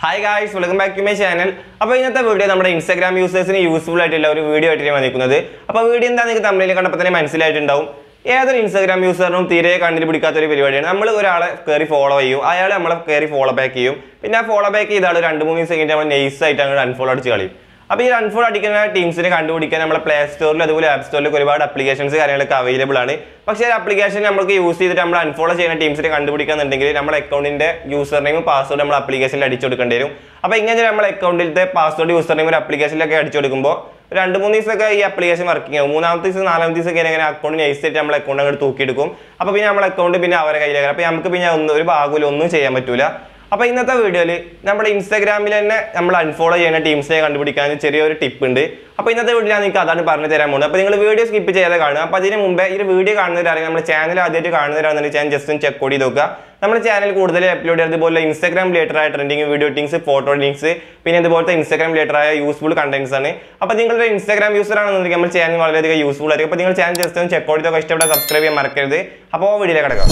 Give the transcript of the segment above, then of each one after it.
hi guys welcome back to my channel അപ്പോൾ ഇന്നത്തെ video നമ്മുടെ ഇൻസ്റ്റാഗ്രാം യൂസേഴ്സിന് യൂസ്ഫുൾ ആയിട്ടുള്ള ഒരു വീഡിയോ ആയിട്ട് ഞാൻ വന്നിരിക്കുന്നത് അപ്പോൾ വീഡിയോ എന്താ നിങ്ങൾക്ക് തമ്മിൽ കണ്ടപ്പോൾ തന്നെ മനസ്സിലായിട്ടുണ്ടാവും ഏതൊരു ഇൻസ്റ്റാഗ്രാം യൂസറിനും തീരെ കണ്ണിൽ പിടിക്കാത്ത ഒരു പരിപാടിയാണ് നമ്മൾ ഒരാളെ കയറി ഫോളോ ചെയ്യും അയാൾ നമ്മളെ കയറി ഫോളോ ബാക്ക് ചെയ്യും പിന്നെ ആ ഫോളോ ബാക്ക് ചെയ്ത ആൾ രണ്ട് മൂന്ന് ദിവസം കഴിഞ്ഞിട്ട് നമ്മൾ നൈസ് ആയിട്ട് അങ്ങോട്ട് അൺഫോളോ അടിച്ച് കളയും അപ്പോൾ ഈ അൺഫോളോ അടിക്കുന്ന ടീംസിനെ കണ്ടുപിടിക്കാൻ നമ്മളെ പ്ലേ സ്റ്റോറിൽ അതുപോലെ ആപ്പ് സ്റ്റോറിലൊക്കെ ഒരുപാട് അപ്ലിക്കേഷൻസ് കാര്യങ്ങളൊക്കെ അവൈലബിൾ ആണ് പക്ഷേ ആ അപ്ലിക്കേഷൻ നമുക്ക് യൂസ് ചെയ്തിട്ട് നമ്മൾ അൺഫോളോ ചെയ്യുന്ന ടീംസിനെ കണ്ടുപിടിക്കാന്നുണ്ടെങ്കിൽ നമ്മുടെ അക്കൗണ്ടിന്റെ യൂസർ നെയിം പാസ്വേഡ് നമ്മൾ അപ്ലിക്കേഷനിൽ അടിച്ചു കൊടുക്കേണ്ടി വരും അപ്പോൾ ഇങ്ങനെ നമ്മുടെ അക്കൗണ്ടിലത്തെ പാസ്വേഡ് യൂസർ നെയിം ഒരു അപ്ലിക്കേഷനിലൊക്കെ അടിച്ചു കൊടുക്കുമ്പോൾ രണ്ട് മൂന്ന് ദിവസമൊക്കെ ഈ അപ്ലിക്കേഷൻ വർക്കിംഗ് ആവും മൂന്നാമത്തെ ദിവസം നാലാമത്തെ ദിവസം ഒക്കെ ഇങ്ങനെ അക്കൗണ്ട് നൈസായിട്ട് നമ്മൾ അക്കൗണ്ട് അങ്ങോട്ട് തൂക്കിയെടുക്കും അപ്പോൾ പിന്നെ നമ്മുടെ അക്കൗണ്ട് പിന്നെ അവരെ കയ്യിലേക്ക് അപ്പോൾ നമുക്ക് പിന്നെ ഒന്നും ഒരു ഭാഗമില്ല ഒന്നും ചെയ്യാൻ പറ്റൂല അപ്പോൾ ഇന്നത്തെ വീഡിയോയിൽ നമ്മുടെ ഇൻസ്റ്റാഗ്രാമിൽ തന്നെ നമ്മൾ അൺഫോളോ ചെയ്യുന്ന ടീംസിനെ കണ്ടുപിടിക്കാൻ ചെറിയൊരു ടിപ്പ് ഉണ്ട് അപ്പോൾ ഇന്നത്തെ വീഡിയോ ഞാൻ നിങ്ങൾക്ക് അതാണ് പറഞ്ഞു തരാൻ പോകുന്നത് അപ്പോൾ നിങ്ങൾ വീഡിയോ സ്കിപ്പ് ചെയ്യാതെ കാണുക അപ്പോൾ അതിന് മുമ്പേ ഈ വീഡിയോ കാണുന്നവരാണെങ്കിൽ നമ്മുടെ ചാനൽ ആദ്യമായിട്ട് കാണുന്നവരാണെന്നുണ്ടെങ്കിൽ ചാനൽ ജസ്റ്റ് ഒന്ന് ചെക്ക് കൂടി നോക്കുക നമ്മുടെ ചാനൽ കൂടുതൽ അപ്ലോഡ് ചെയ്യുന്നത് ഇതുപോലെ ഇൻസ്റ്റാഗ്രാം റിലേറ്റഡ് ആയ trending video things photo things പിന്നെ ഇതുപോലത്തെ ഇൻസ്റ്റാഗ്രാം റിലേറ്റഡ് ആയ യൂസ്ഫുൾ കണ്ടന്റ്സ് ആണ് അപ്പോൾ നിങ്ങളുടെ ഇൻസ്റ്റാഗ്രാം യൂസർ ആണെന്നുണ്ടെങ്കിൽ നമ്മുടെ ചാനൽ വളരെയധികം യൂസ്ഫുൾ ആയിരിക്കും അപ്പോൾ നിങ്ങൾ ചാനൽ ജസ്റ്റ് ഒന്ന് ചെക്ക് ഔട്ട് ചെയ്തൊക്കെ ഇഷ്ടപ്പെട്ട സബ്സ്ക്രൈബ് ചെയ്യാൻ മറക്കരുത് അപ്പോൾ വീഡിയോയിലേക്ക് കിടക്കാം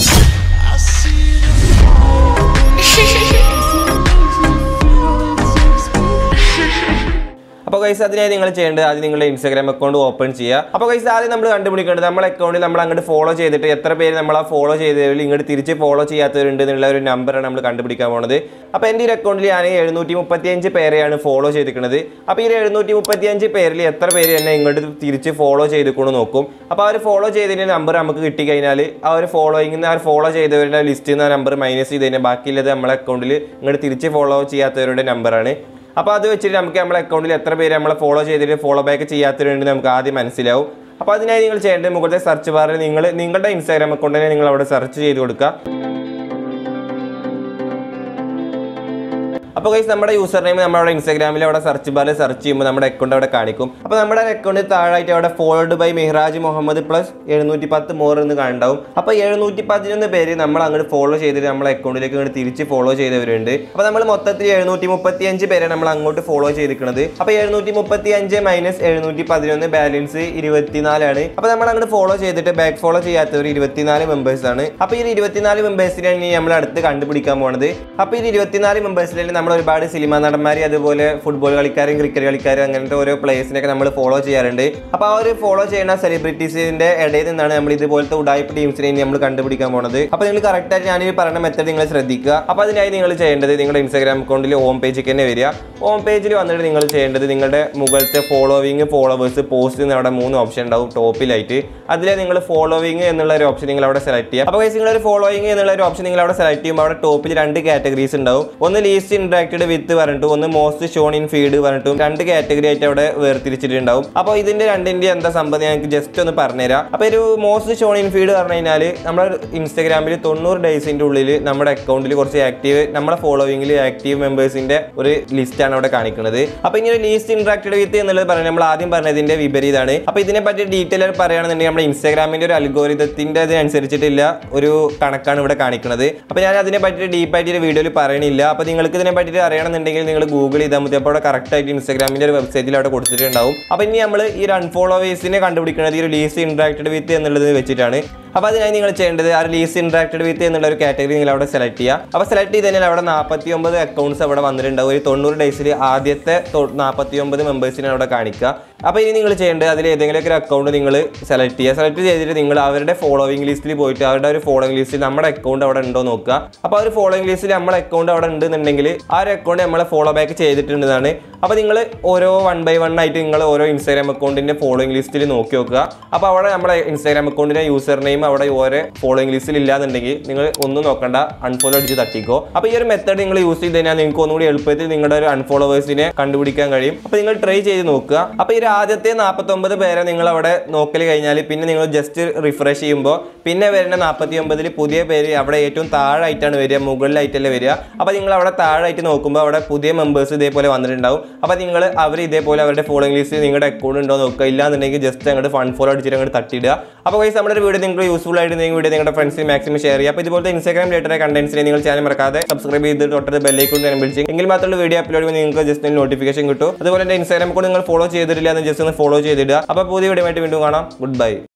അപ്പോൾ കൈസ് അതിനായി നിങ്ങൾ ചെയ്യേണ്ടത് ആദ്യം നിങ്ങളുടെ ഇൻസ്റ്റാഗ്രാം അക്കൗണ്ട് ഓപ്പൺ ചെയ്യുക അപ്പോൾ കൈസ് ആദ്യം നമ്മൾ കണ്ടുപിടിക്കേണ്ടത് നമ്മുടെ അക്കൗണ്ടിൽ നമ്മൾ അങ്ങോട്ട് ഫോളോ ചെയ്തിട്ട് എത്ര പേര് നമ്മൾ ആ ഫോളോ ചെയ്തവരിൽ ഇങ്ങോട്ട് തിരിച്ച് ഫോളോ ചെയ്യാത്തവരുണ്ട് എന്നുള്ള ഒരു നമ്പറാണ് നമ്മൾ കണ്ടുപിടിക്കാൻ പോണത് അപ്പോൾ എൻ്റെ ഒരു അക്കൗണ്ടിൽ ഞാൻ എഴുന്നൂറ്റി മുപ്പത്തിയഞ്ച് പേരെയാണ് ഫോളോ ചെയ്തിരിക്കുന്നത് അപ്പോൾ ഈ എഴുന്നൂറ്റി മുപ്പത്തിയഞ്ച് പേരിൽ എത്ര പേര് എന്നെ ഇങ്ങോട്ട് തിരിച്ച് ഫോളോ ചെയ്തിക്കൊണ്ട് നോക്കും അപ്പോൾ ആ ഒരു ഫോളോ ചെയ്തതിൻ്റെ നമ്പർ നമുക്ക് കിട്ടിക്കഴിഞ്ഞാൽ ആ ഒരു ഫോളോയിങ് ആ ഒരു ഫോളോ ചെയ്തവരുടെ ലിസ്റ്റിൽ നിന്ന് ആ നമ്പർ മൈനസ് ചെയ്ത് കഴിഞ്ഞാൽ ബാക്കിയുള്ളത് നമ്മളെ അക്കൗണ്ടിൽ ഇങ്ങോട്ട് തിരിച്ച് ഫോളോ ചെയ്യാത്തവരുടെ നമ്പറാണ് അപ്പോൾ അത് വെച്ചിട്ട് നമുക്ക് നമ്മുടെ അക്കൗണ്ടിൽ എത്ര പേര് നമ്മളെ ഫോളോ ചെയ്തിട്ട് ഫോളോ ബാക്ക് ചെയ്യാത്തവരുണ്ട് നമുക്ക് ആദ്യം മനസ്സിലാവും അപ്പോൾ അതിനായി നിങ്ങൾ ചെയ്യേണ്ടത് മുകളിലത്തെ സെർച്ച് ബാറിൽ നിങ്ങൾ നിങ്ങളുടെ ഇൻസ്റ്റാഗ്രാം അക്കൗണ്ടിനെ നിങ്ങൾ അവിടെ സെർച്ച് ചെയ്ത് കൊടുക്കുക അപ്പോൾ ഗൈസ് നമ്മുടെ യൂസർ നെയിം നമ്മുടെ ഇൻസ്റ്റാഗ്രാമിൽ അവിടെ സെർച്ച് ബാറിൽ സെർച്ച് ചെയ്യുമ്പോൾ നമ്മുടെ അക്കൗണ്ട് അവിടെ കാണിക്കും അപ്പോൾ നമ്മുടെ അക്കൗണ്ടിൽ താഴായിട്ട് അവിടെ followed by Mehraj Muhammad plus എഴുന്നൂറ്റി പത്ത് മോർ എന്ന് കാണുണ്ടാവും അപ്പോൾ എഴുന്നൂറ്റി പതിനൊന്ന് പേര് നമ്മൾ അങ്ങോട്ട് ഫോളോ ചെയ്തിട്ട് നമ്മളെ അക്കൗണ്ടിലേക്ക് അങ്ങോട്ട് തിരിച്ച് ഫോളോ ചെയ്തവരുണ്ട് അപ്പോൾ നമ്മൾ മൊത്തത്തിൽ എഴുന്നൂറ്റി മുപ്പത്തി അഞ്ച് പേരെ നമ്മൾ അങ്ങോട്ട് ഫോളോ ചെയ്തിരിക്കുന്നത് അപ്പോൾ എഴുന്നൂറ്റി മുപ്പത്തി അഞ്ച് മൈനസ് എഴുന്നൂറ്റി പതിനൊന്ന് ബാലൻസ് ഇരുപത്തിനാലാണ് അപ്പോൾ നമ്മൾ അങ്ങോട്ട് ഫോളോ ചെയ്തിട്ട് ബാക്ക് ഫോളോ ചെയ്യാത്തവർ ഇരുപത്തിനാല് മെമ്പേഴ്സ് ആണ് അപ്പോൾ ഈ ഇരുപത്തിനാല് മെമ്പേഴ്സിനാണ് ഇനി നമ്മൾ അടുത്ത് കണ്ടുപിടിക്കാൻ പോണത് അപ്പോൾ ഈ ഇരുപത്തിനാല് മെമ്പേഴ്സിൽ നമ്മൾ ഒരുപാട് സിനിമാ നടന്മാരെ അതുപോലെ ഫുട്ബോൾ കളിക്കാരും ക്രിക്കറ്റ് കളിക്കാരും അങ്ങനത്തെ ഓരോ പ്ലേയേഴ്സിനൊക്കെ നമ്മൾ ഫോളോ ചെയ്യാറുണ്ട് അപ്പോൾ ആ ഒരു ഫോളോ ചെയ്യുന്ന സെലിബ്രിറ്റീസിന്റെ ഇടയിൽ നിന്നാണ് നമ്മൾ ഇതുപോലത്തെ ഉടായ്പ ടീംസിനെ ഇനി നമ്മൾ കണ്ടുപിടിക്കാൻ പോണത് അപ്പോൾ നിങ്ങൾ കറക്റ്റായിട്ട് ഞാൻ ഈ പറയുന്ന മെത്തഡ് നിങ്ങൾ ശ്രദ്ധിക്കുക അപ്പോൾ അതിനായി നിങ്ങൾ ചെയ്യേണ്ടത് നിങ്ങളുടെ ഇൻസ്റ്റാഗ്രാം അക്കൗണ്ടിൽ ഹോം പേജിൽ തന്നെ വരിക ഹോം പേജിൽ വന്നിട്ട് നിങ്ങൾ ചെയ്യേണ്ടത് നിങ്ങളുടെ മുകളിലത്തെ ഫോളോവിങ് ഫോളോവേഴ്സ് പോസ്റ്റ് എന്ന് അവിടെ മൂന്ന് ഓപ്ഷൻ ഉണ്ടാവും ടോപ്പിലായിട്ട് അതിൽ നിങ്ങൾ ഫോളോവിങ് എന്നുള്ള ഒരു ഓപ്ഷൻ നിങ്ങൾ അവിടെ സെലക്ട് ചെയ്യുക അപ്പോൾ നിങ്ങൾ ഒരു ഫോളോയിങ് എന്നുള്ള ഒരു ഓപ്ഷൻ നിങ്ങൾ അവിടെ സെലക്ട് ചെയ്യുമ്പോൾ അവിടെ ടോപ്പിൽ രണ്ട് കാറ്റഗറീസ് ഉണ്ടാവും ഒന്ന് ലീസ്റ്റ് ഇൻട്രാക്റ്റഡ് വിത്ത് പറഞ്ഞിട്ട് ഒന്ന് മോസ്റ്റ് ഷോൺ ഇൻ ഫീഡ് പറഞ്ഞിട്ടും രണ്ട് കാറ്റഗറി ആയിട്ട് അവിടെ വേർതിരിച്ചിട്ടുണ്ടാവും അപ്പോൾ ഇതിന്റെ രണ്ടിന്റെ എന്താ സംബന്ധം ഞങ്ങൾക്ക് ജസ്റ്റ് ഒന്ന് പറഞ്ഞുതരാം അപ്പോൾ ഒരു മോസ്റ്റ് ഷോൺ ഇൻ ഫീഡ് പറഞ്ഞു കഴിഞ്ഞാൽ നമ്മുടെ ഇൻസ്റ്റാഗ്രാമിൽ തൊണ്ണൂറ് ഡേയ്സിന്റെ ഉള്ളിൽ നമ്മുടെ അക്കൗണ്ടിൽ കുറച്ച് ആക്റ്റീവ് നമ്മുടെ ഫോളോവിംഗിൽ ആക്റ്റീവ് മെമ്പേഴ്സിന്റെ ഒരു ലിസ്റ്റാണ് അവിടെ കാണിക്കുന്നത് അപ്പോൾ ഇങ്ങനെ ലീസ്റ്റ് ഇൻട്രാക്റ്റഡ് വിത്ത് എന്നുള്ളത് പറഞ്ഞാൽ നമ്മൾ ആദ്യം പറഞ്ഞതിന്റെ വിപരീതമാണ് അപ്പോൾ ഇതിനെ പറ്റി ഡീറ്റെയിൽ പറയുകയാണെന്നുണ്ടെങ്കിൽ നമ്മുടെ ഇൻസ്റ്റാഗ്രാമിന്റെ ഒരു അൽഗോരിതത്തിന്റെ അതിനനുസരിച്ചിട്ടില്ല ഒരു കണക്കാണ് ഇവിടെ കാണിക്കുന്നത് അപ്പോൾ ഞാൻ അതിനെ പറ്റി ഡീപ്പായിട്ട് ഒരു വീഡിയോയിൽ പറയണില്ല അപ്പോൾ നിങ്ങൾക്ക് ഇതിനെ പറ്റി അറിയണമെന്നുണ്ടെങ്കിൽ നിങ്ങൾ ഗൂഗിൾ ചെയ്താൽ മതി അപ്പോൾ അവിടെ കറക്റ്റ് ആയിട്ട് ഇൻസ്റ്റാഗ്രാമിന്റെ ഒരു വെബ്സൈറ്റിൽ അവിടെ കൊടുത്തിട്ടുണ്ടാവും അപ്പോൾ ഇനി നമ്മൾ ഈ ഒരു അൺഫോളോവേഴ്സിനെ കണ്ടുപിടിക്കുന്നത് ഈ ഒരു ലീസ്റ്റ് ഇൻട്രാക്റ്റഡ് വിത്ത് എന്നുള്ളത് വെച്ചിട്ടാണ് അപ്പോൾ അതിനായി നിങ്ങൾ ചെയ്യേണ്ടത് ആ ലീസ്റ്റ് ഇൻട്രാക്റ്റഡ് വിത്ത് എന്നുള്ള ഒരു കാറ്റഗറി നിങ്ങൾ അവിടെ സെലക്ട് ചെയ്യുക അപ്പോൾ സെലക്ട് ചെയ്ത് കഴിഞ്ഞാൽ അവിടെ നാൽപ്പത്തി ഒമ്പത് അക്കൗണ്ട്സ് അവിടെ വന്നിട്ടുണ്ടാവും ഒരു തൊണ്ണൂറ് ഡേയ്സിൽ ആദ്യത്തെ നാൽപ്പത്തി ഒമ്പത് മെമ്പേഴ്സിനെ അവിടെ കാണിക്കുക അപ്പോൾ ഇനി നിങ്ങൾ ചെയ്യേണ്ടത് അതിൽ ഏതെങ്കിലും ഒരു അക്കൗണ്ട് നിങ്ങൾ സെലക്ട് ചെയ്യുക സെലക്ട് ചെയ്തിട്ട് നിങ്ങൾ അവരുടെ ഫോളോവിംഗ് ലിസ്റ്റിൽ പോയിട്ട് അവരുടെ ഒരു ഫോളോവിംഗ് ലിസ്റ്റിൽ നമ്മുടെ അക്കൗണ്ട് അവിടെ ഉണ്ടോ നോക്കുക അപ്പോൾ ആ ഒരു ഫോളോവിംഗ് ലിസ്റ്റിൽ നമ്മുടെ അക്കൗണ്ട് അവിടെ ഉണ്ടെന്നുണ്ടെങ്കിൽ ആ ഒരു അക്കൗണ്ട് നമ്മളെ ഫോളോ ബാക്ക് ചെയ്തിട്ടുണ്ടെന്നാണ് അപ്പോൾ നിങ്ങൾ ഓരോ വൺ ബൈ വൺ ആയിട്ട് നിങ്ങൾ ഓരോ ഇൻസ്റ്റാഗ്രാം അക്കൗണ്ടിൻ്റെ ഫോളോയിങ് ലിസ്റ്റിൽ നോക്കി നോക്കുക അപ്പോൾ അവിടെ നമ്മുടെ ഇൻസ്റ്റാഗ്രാം അക്കൗണ്ടിൻ്റെ യൂസർ നെയിം അവിടെ ഓരോ ഫോളോയിങ് ലിസ്റ്റിൽ ഇല്ലാന്നുണ്ടെങ്കിൽ നിങ്ങൾ ഒന്നും നോക്കണ്ട അൺഫോളോ അടിച്ച് തട്ടിക്കോ അപ്പോൾ ഈ ഒരു മെത്തേഡ് നിങ്ങൾ യൂസ് ചെയ്ത് കഴിഞ്ഞാൽ നിങ്ങൾക്ക് ഒന്നുകൂടി എളുപ്പത്തിൽ നിങ്ങളുടെ ഒരു അൺഫോളോവേഴ്സിനെ കണ്ടുപിടിക്കാൻ കഴിയും അപ്പോൾ നിങ്ങൾ ട്രൈ ചെയ്ത് നോക്കുക അപ്പോൾ ഈ ഒരു ആദ്യത്തെ നാൽപ്പത്തൊമ്പത് പേരെ നിങ്ങൾ അവിടെ നോക്കൽ കഴിഞ്ഞാൽ പിന്നെ നിങ്ങൾ ജസ്റ്റ് റിഫ്രഷ് ചെയ്യുമ്പോൾ പിന്നെ വരുന്ന നാൽപ്പത്തി ഒമ്പതിൽ പുതിയ പേര് അവിടെ ഏറ്റവും താഴായിട്ടാണ് വരിക മുകളിലായിട്ടല്ലേ വരിക അപ്പോൾ നിങ്ങൾ അവിടെ താഴായിട്ട് നോക്കുമ്പോൾ അവിടെ പുതിയ മെമ്പേഴ്സ് ഇതേപോലെ വന്നിട്ടുണ്ടാവും അപ്പോൾ നിങ്ങൾ അവർ ഇതേപോലെ അവരുടെ ഫോളോയിങ് ലിസ്റ്റ് നിങ്ങളുടെ അക്കൗണ്ട് ഉണ്ടോ നോക്കുക ഇല്ലാന്നുണ്ടെങ്കിൽ ജസ്റ്റ് അങ്ങോട്ട് ഫൺ ഫോളോ അടിച്ചിട്ട് അങ്ങോട്ട് തട്ടിയിടുക അപ്പോൾ വൈസ് നമ്മുടെ ഒരു വീഡിയോ നിങ്ങൾക്ക് യൂസ്ഫുൾ ആയിട്ട് നിങ്ങൾ വീഡിയോ നിങ്ങളുടെ ഫ്രണ്ട്സിന് മാക്സിമം ഷെയർ ചെയ്യുക അപ്പോൾ ഇതുപോലത്തെ ഇൻസ്റ്റാഗ്രാം റിലേറ്റഡ് കണ്ടന്റ്സിനെ നിങ്ങൾ ചാനൽ മറക്കാതെ സബ്സ്ക്രൈബ് ചെയ്ത് തൊട്ടത് ബെല്ലേക്ക് തന്നെ വിളിച്ച് എങ്കിൽ മാത്രമേ വീഡിയോ അപ്ലോഡ് ചെയ്യുമ്പോൾ നിങ്ങൾക്ക് ജസ്റ്റ് നോട്ടിഫിക്കേഷൻ കിട്ടും അതുപോലെ എൻ്റെ ഇൻസ്റ്റാഗ്രാം അക്കൗണ്ട് നിങ്ങൾ ഫോളോ ചെയ്തിട്ടില്ല എന്ന് ജസ്റ്റ് ഒന്ന് ഫോളോ ചെയ്തിടുക അപ്പോൾ പുതിയ വീഡിയോ ആയിട്ട് വീണ്ടും കാണാം ഗുഡ് ബൈ